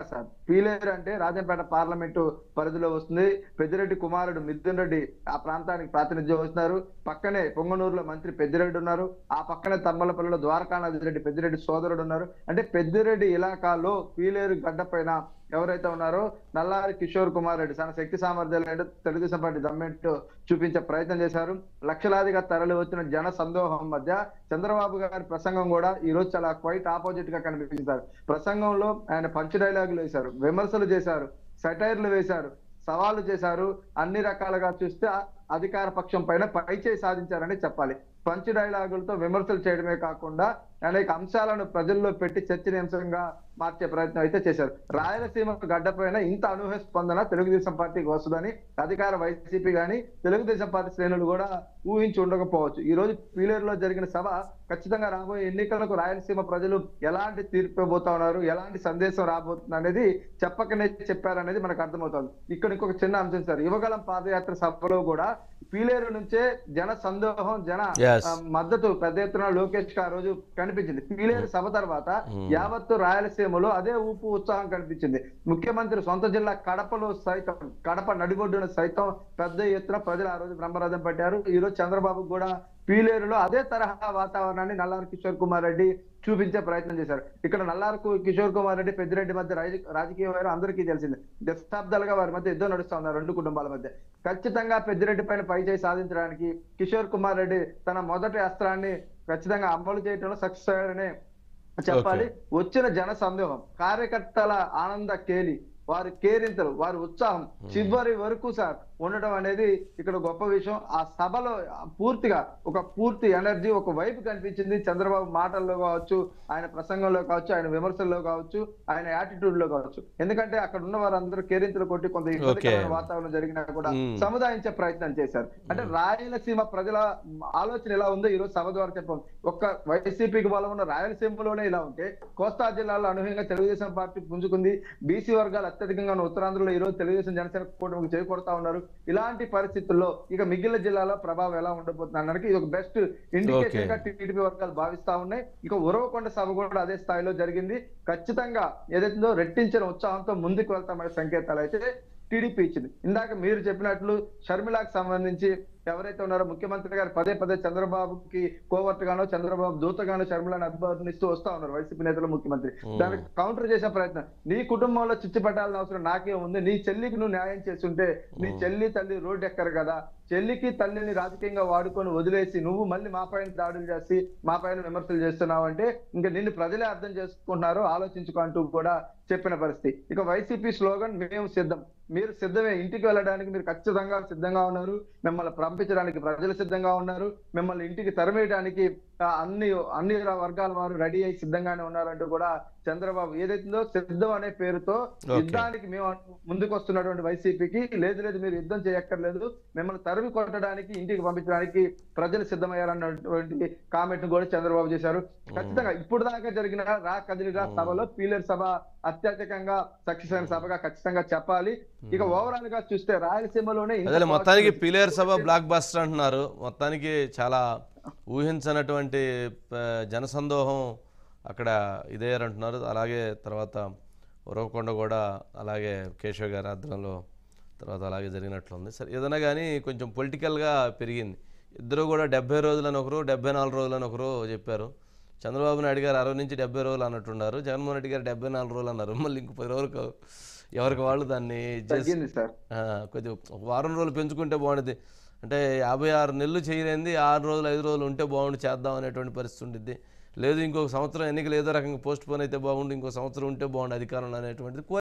కాదు సార్ పీలేరు అంటే రాజంపేట పార్లమెంటు పరిధిలో వస్తుంది పెద్దిరెడ్డి కుమారుడు మిథున్ రెడ్డి ఆ ప్రాంతానికి ప్రాతినిధ్యం వస్తున్నారు పక్కనే పొంగనూరులో మంత్రి పెద్దిరెడ్డి ఉన్నారు ఆ పక్కనే తమ్మలపల్లిలో ద్వారకానాథ్ రెడ్డి పెద్దిరెడ్డి సోదరుడు ఉన్నారు అంటే పెద్దిరెడ్డి ఇలాకాలో పీలేరు గడ్డ పైన ఎవరైతే ఉన్నారో నల్లారి కిషోర్ కుమార్ రెడ్డి తన శక్తి సామర్థ్యాలు ఏంటో తెలుగుదేశం పార్టీ గవర్నమెంట్ చూపించే ప్రయత్నం చేశారు లక్షలాదిగా తరలి వచ్చిన జన సందోహం మధ్య చంద్రబాబు గారి ప్రసంగం కూడా ఈ రోజు చాలా క్వైట్ ఆపోజిట్ గా కనిపించారు ప్రసంగంలో ఆయన పంచ్ డైలాగులు వేశారు విమర్శలు చేశారు సెటైర్లు వేశారు సవాళ్లు చేశారు అన్ని రకాలుగా చూస్తే అధికార పక్షం పైన పైచేయి సాధించారని చెప్పాలి పంచ్ డైలాగులతో విమర్శలు చేయడమే కాకుండా అనేక అంశాలను ప్రజల్లో పెట్టి చర్చనీయాంశంగా మార్చే ప్రయత్నం అయితే చేశారు రాయలసీమ గడ్డ పైన ఇంత అనూహ్య స్పందన తెలుగుదేశం పార్టీకి వస్తుందని అధికార వైసీపీ గాని తెలుగుదేశం పార్టీ శ్రేణులు కూడా ఊహించి ఉండకపోవచ్చు ఈ రోజు పీలేరులో జరిగిన సభ ఖచ్చితంగా రాబోయే ఎన్నికలకు రాయలసీమ ప్రజలు ఎలాంటి తీర్పు ఇవ్వబోతా ఉన్నారు ఎలాంటి సందేశం రాబోతుంది అనేది చెప్పకనే చెప్పారనేది మనకు అర్థమవుతుంది ఇక్కడ ఇంకొక చిన్న అంశం సార్ యువగలం పాదయాత్ర సభలో కూడా పీలేరు నుంచే జన సందోహం జన Yes. ఆ, మద్దతు పెద్ద ఎత్తున లోకేష్ కి ఆ రోజు కనిపించింది పీలేరు సభ తర్వాత యావత్తు రాయలసీమలో అదే ఊపు ఉత్సాహం కనిపించింది ముఖ్యమంత్రి సొంత జిల్లా కడపలో సైతం కడప నడిబొడ్డున సైతం పెద్ద ఎత్తున ప్రజలు ఆ రోజు బ్రహ్మరథం పట్టారు ఈ రోజు చంద్రబాబు కూడా పీలేరులో అదే తరహా వాతావరణాన్ని నల్లారి కిషోర్ కుమార్ రెడ్డి చూపించే ప్రయత్నం చేశారు ఇక్కడ నల్లారకు కిషోర్ కుమార్ రెడ్డి పెద్దిరెడ్డి మధ్య రాజ- రాజకీయ వైరం అందరికీ తెలిసిందే దశాబ్దాలుగా వారి మధ్య యుద్ధం నడుస్తా ఉన్నారు రెండు కుటుంబాల మధ్య ఖచ్చితంగా పెద్దిరెడ్డి పైన పైచేయి సాధించడానికి కిషోర్ కుమార్ రెడ్డి తన మొదటి అస్త్రాన్ని ఖచ్చితంగా అమలు చేయడంలో సక్సెస్ అయ్యాడనే చెప్పాలి వచ్చిన జన సందేహం కార్యకర్తల ఆనంద కేలి వారి కేరింతలు వారి ఉత్సాహం చివరి వరకు సార్ ఉండడం అనేది ఇక్కడ గొప్ప విషయం ఆ సభలో పూర్తిగా ఒక పూర్తి ఎనర్జీ ఒక వైపు కనిపించింది చంద్రబాబు మాటల్లో కావచ్చు ఆయన ప్రసంగంలో కావచ్చు ఆయన విమర్శల్లో కావచ్చు ఆయన యాటిట్యూడ్ లో కావచ్చు ఎందుకంటే అక్కడ ఉన్న వారందరూ కేరింతలు కొట్టి కొంత ఇబ్బందికరమైన వాతావరణం జరిగినా కూడా Hmm. సముదాయించే ప్రయత్నం చేశారు అంటే రాయలసీమ ప్రజల ఆలోచన ఎలా ఉందో ఈ రోజు సభ ద్వారా చెప్పాం ఒక్క వైసీపీకి బలం ఉన్న రాయలసీమలోనే ఇలా ఉంటే కోస్తా జిల్లాలో అనూహ్యంగా తెలుగుదేశం పార్టీ పుంజుకుంది బీసీ వర్గాలు అత్యధికంగా ఉన్న ఉత్తరాంధ్రలో ఈ రోజు తెలుగుదేశం జనసేన కూటమికి చేకూడతా ఉన్నారు ఇలాంటి పరిస్థితుల్లో ఇక మిగిలిన జిల్లాలో ప్రభావం ఎలా ఉండబోతుంది అనడానికి ఇది ఒక బెస్ట్ ఇండికేషన్ గా టీడీపీ వర్గాలు భావిస్తా ఉన్నాయి ఇక ఉరవకొండ సభ కూడా అదే స్థాయిలో జరిగింది ఖచ్చితంగా ఏదైతుందో రెట్టించిన ఉత్సాహంతో ముందుకు వెళ్తామనే సంకేతాలు అయితే టీడీపీ ఇచ్చింది ఇందాక మీరు చెప్పినట్లు షర్మిలాకి సంబంధించి ఎవరైతే ఉన్నారో ముఖ్యమంత్రి గారు పదే పదే చంద్రబాబుకి కోవర్ట్ గానో చంద్రబాబు దూతగానో షర్మిలను అభివర్ణిస్తూ వస్తా ఉన్నారు వైసీపీ నేతలు ముఖ్యమంత్రి దానికి కౌంటర్ చేసే ప్రయత్నం నీ కుటుంబంలో చిచ్చు పెట్టాల్సిన అవసరం నాకే ఉంది నీ చెల్లికి నువ్వు న్యాయం చేస్తుంటే నీ చెల్లి తల్లి రోడ్డు ఎక్కరు కదా చెల్లికి తల్లిని రాజకీయంగా వాడుకొని వదిలేసి నువ్వు మళ్ళీ మా పైన దాడులు చేసి మా పైన విమర్శలు చేస్తున్నావు అంటే ఇంకా నిన్ను ప్రజలే అర్థం చేసుకుంటున్నారు ఆలోచించుకో అంటూ కూడా చెప్పిన పరిస్థితి ఇక వైసీపీ స్లోగన్ మేము సిద్ధం మీరు సిద్ధమే ఇంటికి వెళ్ళడానికి మీరు ఖచ్చితంగా సిద్ధంగా ఉన్నారు మిమ్మల్ని పంపించడానికి ప్రజలు సిద్ధంగా ఉన్నారు మిమ్మల్ని ఇంటికి తరిమేయడానికి ఆ, అన్ని అన్ని వర్గాల వారు రెడీ అయి సిద్ధంగానే ఉన్నారంటూ కూడా చంద్రబాబు ఏదైతుందో సిద్ధం అనే పేరుతో యుద్ధానికి మేము ముందుకు వస్తున్నటువంటి వైసీపీకి లేదు లేదు మీరు యుద్ధం చేయక్కర్లేదు మిమ్మల్ని తరిమి కొట్టడానికి ఇంటికి పంపించడానికి ప్రజలు సిద్ధమయ్యారన్నటువంటి కామెంట్ కూడా చంద్రబాబు చేశారు ఖచ్చితంగా ఇప్పుడు దాకా జరిగిన రా కదిలిరా సభలో పీలర్ సభ అత్యధికంగా సక్సెస్ అయిన సభగా ఖచ్చితంగా చెప్పాలి ఇక ఓవరాల్ గా చూస్తే రాయలసీమలోనే ఇంత అదే మొత్తానికి positive- పిలేర్ సభ బ్లాక్ బస్టర్ అంటున్నారు మొత్తానికి చాలా ఊహించనటువంటి ఆ, జనసందోహం అక్కడ ఇదేయారంటున్నారు అలాగే తర్వాత ఉరవకొండ కూడా అలాగే కేశవ్ గారి ఆధ్వర్యంలో తర్వాత అలాగే జరిగినట్లుంది సరే ఏదైనా కానీ కొంచెం పొలిటికల్గా పెరిగింది ఇద్దరు కూడా డెబ్బై రోజులని ఒకరు డెబ్బై నాలుగు రోజులని ఒకరు చెప్పారు చంద్రబాబు నాయుడు గారు అరవై నుంచి డెబ్బై రోజులు అన్నట్టున్నారు జగన్మోహన్ రెడ్డి గారు డెబ్బై నాలుగు రోజులు అన్నారు మళ్ళీ ఇంకో పది రోజులకు ఎవరికి వాళ్ళు దాన్ని చేసి తగ్గింది సార్ ఆ, కొద్దిగా ఒక వారం రోజులు పెంచుకుంటే బాగుంటుంది అంటే యాభై ఆరు నెలలు చేయలేంది ఆరు రోజులు ఐదు రోజులు ఉంటే బాగుండు చేద్దాం అనేటువంటి పరిస్థితి ఉండిద్ది లేదు ఇంకొక సంవత్సరం ఎన్నికలు ఏదో రకంగా పోస్ట్ పోన్ అయితే బాగుండు ఇంకో సంవత్సరం ఉంటే బాగుండు అధికారంలో అనేటువంటిది